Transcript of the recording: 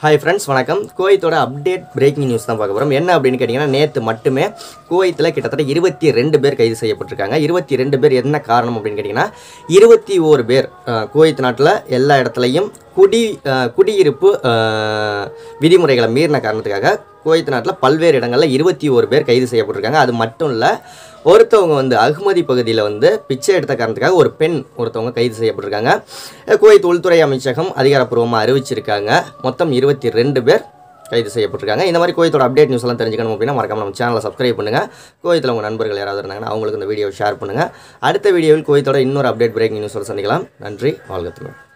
hi friends வணக்கம் குவைத்தோட update breaking news தான் பார்க்க போகிறோம் என்ன அப்படின்னு கேட்டிங்கன்னா நேற்று மட்டுமே குவைத்தில் கிட்டத்தட்ட இருபத்தி ரெண்டு பேர் கைது செய்யப்பட்டிருக்காங்க இருபத்தி ரெண்டு பேர் என்ன காரணம் அப்படின்னு கேட்டிங்கன்னா இருபத்தி ஓரு பேர் அஹ், குவைத் நாட்டில் எல்லா இடத்துலையும் குடி அஹ், குடியிருப்பு அஹ், விதிமுறைகளை மீறின காரணத்துக்காக குவைத் நாட்டில் பல்வேறு இடங்களில் இருபத்தி ஓரு பேர் கைது செய்யப்பட்டிருக்காங்க அது மட்டும் இல்லை ஒருத்தவங்க வந்து அகமதி பகுதியில் வந்து பிச்சை எடுத்த காரணத்துக்காக ஒரு பெண் ஒருத்தவங்க கைது செய்யப்பட்டிருக்காங்க அஹ் குவைத் உள்துறை அமைச்சகம் அதிகாரப்பூர்வமாக அறிவிச்சிருக்காங்க மொத்தம் இருபத்தி ரெண்டு பேர் கைது செய்யப்பட்டிருக்காங்க இந்த மாதிரி கோயத்தோட அப்டேட் நியூஸ் எல்லாம் தெரிஞ்சுக்கணும் அப்படின்னா மறக்காம நம்ம சேனலை சப்ஸ்கிரைப் பண்ணுங்கள் கோயத்தில் உங்கள் நண்பர்கள் யாராவது இருந்தாங்கன்னா அவங்களுக்கு இந்த வீடியோ ஷேர் பண்ணுங்கள் அடுத்த வீடியோவில் கோயத்தோட இன்னொரு அப்டேட் பிரேக்கிங் நியூஸ் சந்திக்கலாம் நன்றி வாழ்கத்துடன்